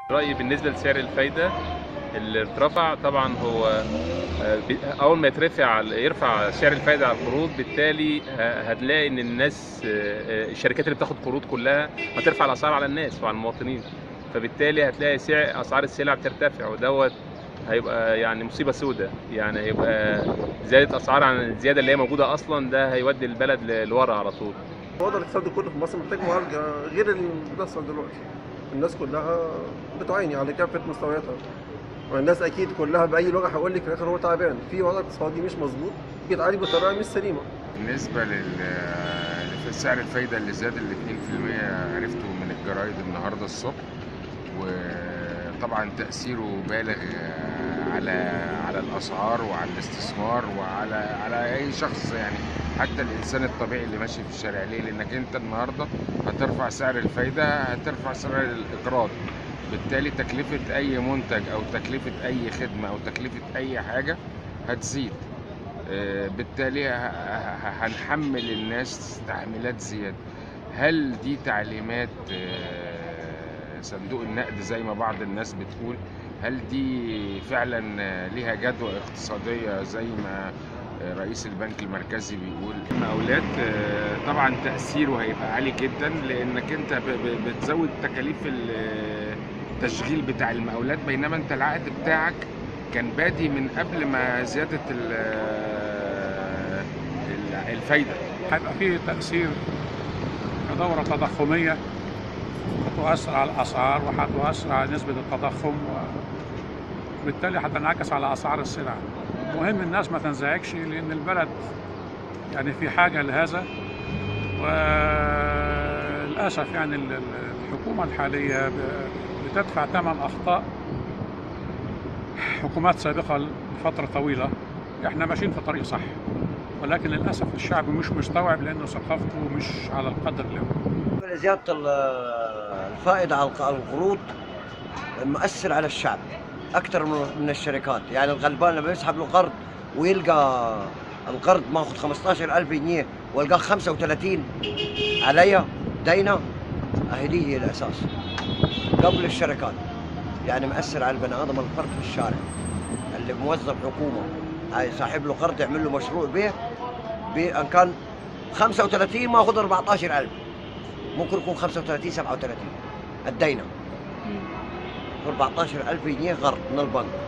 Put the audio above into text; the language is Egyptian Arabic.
رأيي بالنسبة لسعر الفايدة اللي اترفع طبعا هو آه، ب- أول ما يترفع يرفع سعر الفايدة على القروض بالتالي آه، هتلاقي إن الناس آه، آه، الشركات اللي بتاخد قروض كلها هترفع الأسعار على الناس وعلى المواطنين فبالتالي هتلاقي سعر أسعار السلع بترتفع ودوت هيبقى يعني مصيبة سوداء يعني هيبقى زيادة أسعار عن الزيادة اللي هي موجودة أصلا ده هيودي البلد ل- لورا على طول الوضع الاقتصادي كله في مصر محتاج معالجة غير اللي بيحصل دلوقتي الناس كلها بتعاني على كافة مستوياتها والناس أكيد كلها بأي لغة هقول لك في الآخر هو تعبان في وضع اقتصادي مش مظبوط بيتعالج بطريقة مش سليمة بالنسبة لسعر الفايدة اللي زاد ال 2% عرفته من الجرايد النهاردة الصبح وطبعا تأثيره بالغ على على الأسعار وعلى الاستثمار وعلى على أي شخص يعني حتى الإنسان الطبيعي اللي ماشي في الشارع ليه؟ لأنك أنت النهاردة هترفع سعر الفايدة هترفع سعر الإقراض بالتالي تكلفة أي منتج أو تكلفة أي خدمة أو تكلفة أي حاجة هتزيد آه، بالتالي ه- ه- هنحمل الناس تحميلات زيادة هل دي تعليمات آه، صندوق النقد زي ما بعض الناس بتقول هل دي فعلا آه، ليها جدوى اقتصادية زي ما آه، رئيس البنك المركزي بيقول المقاولات آه، طبعا تأثيره هيبقى عالي جدا لأنك أنت ب- ب- بتزود تكاليف ال- التشغيل بتاع المقاولات بينما أنت العقد بتاعك كان بادي من قبل ما زيادة ال- ال- الفايدة هيبقى فيه تأثير كدورة تضخمية هتؤثر على الأسعار وهتؤثر على نسبة التضخم وبالتالي هتنعكس على أسعار السلع مهم الناس ما تنزعجش لأن البلد يعني في حاجة لهذا وللأسف يعني ال- ال- الحكومة الحالية ب- بتدفع ثمن أخطاء حكومات سابقة لفترة طويلة احنا ماشيين في طريق صح ولكن للاسف الشعب مش مستوعب لانه ثقافته مش على القدر اللي هو زيادة ال- الفائدة على الق- على القروض مؤثر على الشعب أكثر من من الشركات يعني الغلبان لما يسحب له قرض ويلقى القرض ماخذ 15000 جنيه والقاه 35 عليا دينه أهي دي هي الأساس قبل الشركات يعني مؤثر على البني آدم الفرد في الشارع اللي موظف حكومة هاي صاحب له قرض يعمل له مشروع به بأن كان 35 ماخذ 14000 ممكن يكون 35 37 الدينه 14000 جنيه قرض من البنك